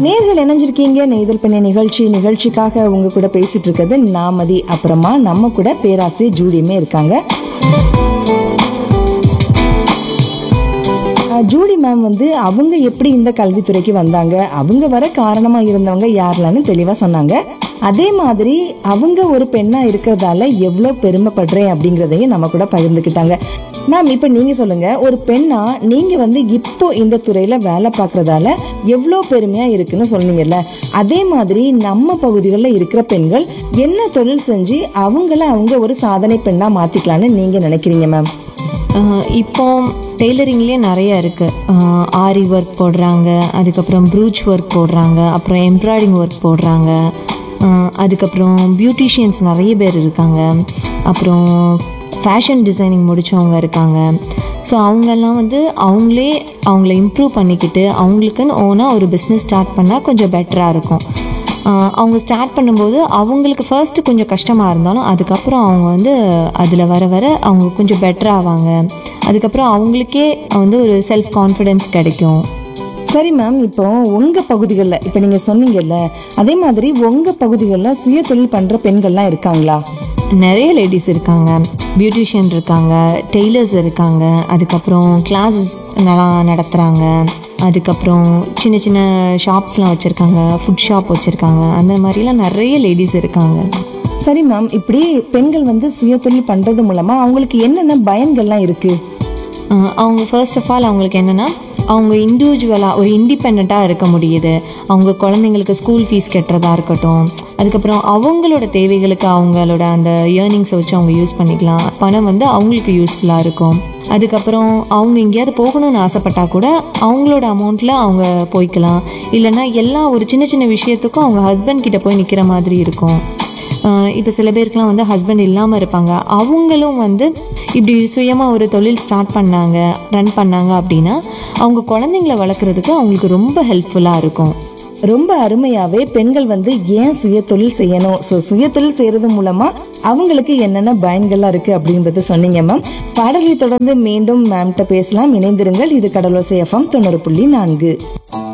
நேர்கள் இணைஞ்சிருக்கீங்க நெய்தல் பெண்ணை நிகழ்ச்சி நிகழ்ச்சிக்காக உங்க கூட பேசிட்டு இருக்கிறது நாமதி அப்புறமா நம்ம கூட பேராசிரியர் ஜூடியுமே இருக்காங்க அஹ், ஜூடி மேம் வந்து அவங்க எப்படி இந்த கல்வித்துறைக்கு வந்தாங்க அவங்க வர காரணமா இருந்தவங்க யாரெல்லாம்னு தெளிவா சொன்னாங்க அதே மாதிரி அவங்க ஒரு பெண்ணா இருக்கிறதால எவ்வளோ பெருமைப்படுறேன் அப்படிங்கிறதையும் நம்ம கூட பகிர்ந்துக்கிட்டாங்க மேம் இப்போ நீங்க சொல்லுங்க ஒரு பெண்ணா நீங்க வந்து இப்போ இந்த துறையில வேலை பார்க்கறதால எவ்வளோ பெருமையா இருக்குன்னு சொன்னீங்கல்ல அதே மாதிரி நம்ம பகுதிகளில் இருக்கிற பெண்கள் என்ன தொழில் செஞ்சு அவங்கள அவங்க ஒரு சாதனை பெண்ணா மாத்திக்கலாம்னு நீங்க நினைக்கிறீங்க மேம் ஆஹ் இப்போ டெய்லரிங்லேயே நிறைய இருக்குது ஆரி ஒர்க் போடுறாங்க அதுக்கப்புறம் ப்ரூச் ஒர்க் போடுறாங்க அப்புறம் எம்ப்ராய்டிங் ஒர்க் போடுறாங்க ஆஹ் அதுக்கப்புறம் பியூட்டிஷியன்ஸ் நிறைய பேர் இருக்காங்க அப்புறம் ஃபேஷன் டிசைனிங் முடித்தவங்க இருக்காங்க ஸோ அவங்கெல்லாம் வந்து அவங்களே அவங்கள இம்ப்ரூவ் பண்ணிக்கிட்டு அவங்களுக்குன்னு ஓனாக ஒரு பிஸ்னஸ் ஸ்டார்ட் பண்ணால் கொஞ்சம் பெட்டராக இருக்கும் ஆஹ் அவங்க ஸ்டார்ட் பண்ணும்போது அவங்களுக்கு ஃபர்ஸ்ட் கொஞ்சம் கஷ்டமாக இருந்தாலும் அதுக்கப்புறம் அவங்க வந்து அதில் வர வர அவங்க கொஞ்சம் பெட்டர் ஆவாங்க அதுக்கப்புறம் அவங்களுக்கே வந்து ஒரு செல்ஃப் கான்ஃபிடென்ஸ் கிடைக்கும் சரி மேம் இப்போ உங்க பகுதிகளில் இப்போ நீங்க சொன்னீங்கல்ல அதே மாதிரி உங்க பகுதிகளில் சுய தொழில் பண்ற பெண்கள்லாம் இருக்காங்களா நிறைய லேடிஸ் இருக்காங்க பியூட்டிஷியன் இருக்காங்க டெய்லர்ஸ் இருக்காங்க அதுக்கப்புறம் கிளாஸஸ் நல்லா நடத்துகிறாங்க அதுக்கப்புறம் சின்ன சின்ன ஷாப்ஸ்லாம் வச்சுருக்காங்க ஃபுட் ஷாப் வச்சுருக்காங்க அந்த மாதிரிலாம் நிறைய லேடிஸ் இருக்காங்க சரி மேம் இப்படி பெண்கள் வந்து சுய தொழில் பண்றது மூலமா அவங்களுக்கு என்னென்ன பயன்கள்லாம் இருக்கு ஆஹ் அவங்க ஃபர்ஸ்ட் ஆஃப் ஆல் அவங்களுக்கு என்னென்னா அவங்க இண்டிவிஜுவலாக ஒரு இண்டிபெண்ட்டாக இருக்க முடியுது அவங்க குழந்தைங்களுக்கு ஸ்கூல் ஃபீஸ் கட்டுறதா இருக்கட்டும் அதுக்கப்புறம் அவங்களோட தேவைகளுக்கு அவங்களோட அந்த இயர்னிங்ஸை வச்சு அவங்க யூஸ் பண்ணிக்கலாம் பணம் வந்து அவங்களுக்கு யூஸ்ஃபுல்லாக இருக்கும் அதுக்கப்புறம் அவங்க எங்கேயாவது போகணும்னு ஆசைப்பட்டா கூட அவங்களோட அமௌண்ட்டில் அவங்க போய்க்கலாம் இல்லைன்னா எல்லா ஒரு சின்ன சின்ன விஷயத்துக்கும் அவங்க ஹஸ்பண்ட் கிட்ட போய் நிற்கிற மாதிரி இருக்கும் இப்போ சில பேருக்குலாம் வந்து ஹஸ்பண்ட் இல்லாமல் இருப்பாங்க அவங்களும் வந்து இப்படி சுயமாக ஒரு தொழில் ஸ்டார்ட் பண்ணாங்க ரன் பண்ணாங்க அப்படின்னா அவங்க குழந்தைங்கள வளர்க்குறதுக்கு அவங்களுக்கு ரொம்ப ஹெல்ப்ஃபுல்லாக இருக்கும் ரொம்ப அருமையாவே பெண்கள் வந்து ஏன் சுய தொழில் செய்யணும் ஸோ சுய தொழில் செய்யறது மூலமா அவங்களுக்கு என்னென்ன பயன்கள்லாம் இருக்கு அப்படின்றத சொன்னீங்க மேம் பாடலை தொடர்ந்து மீண்டும் மேம்கிட்ட பேசலாம் இணைந்திருங்கள் இது கடலோசை எஃப்எம் தொண்ணூறு புள்ளி நான்கு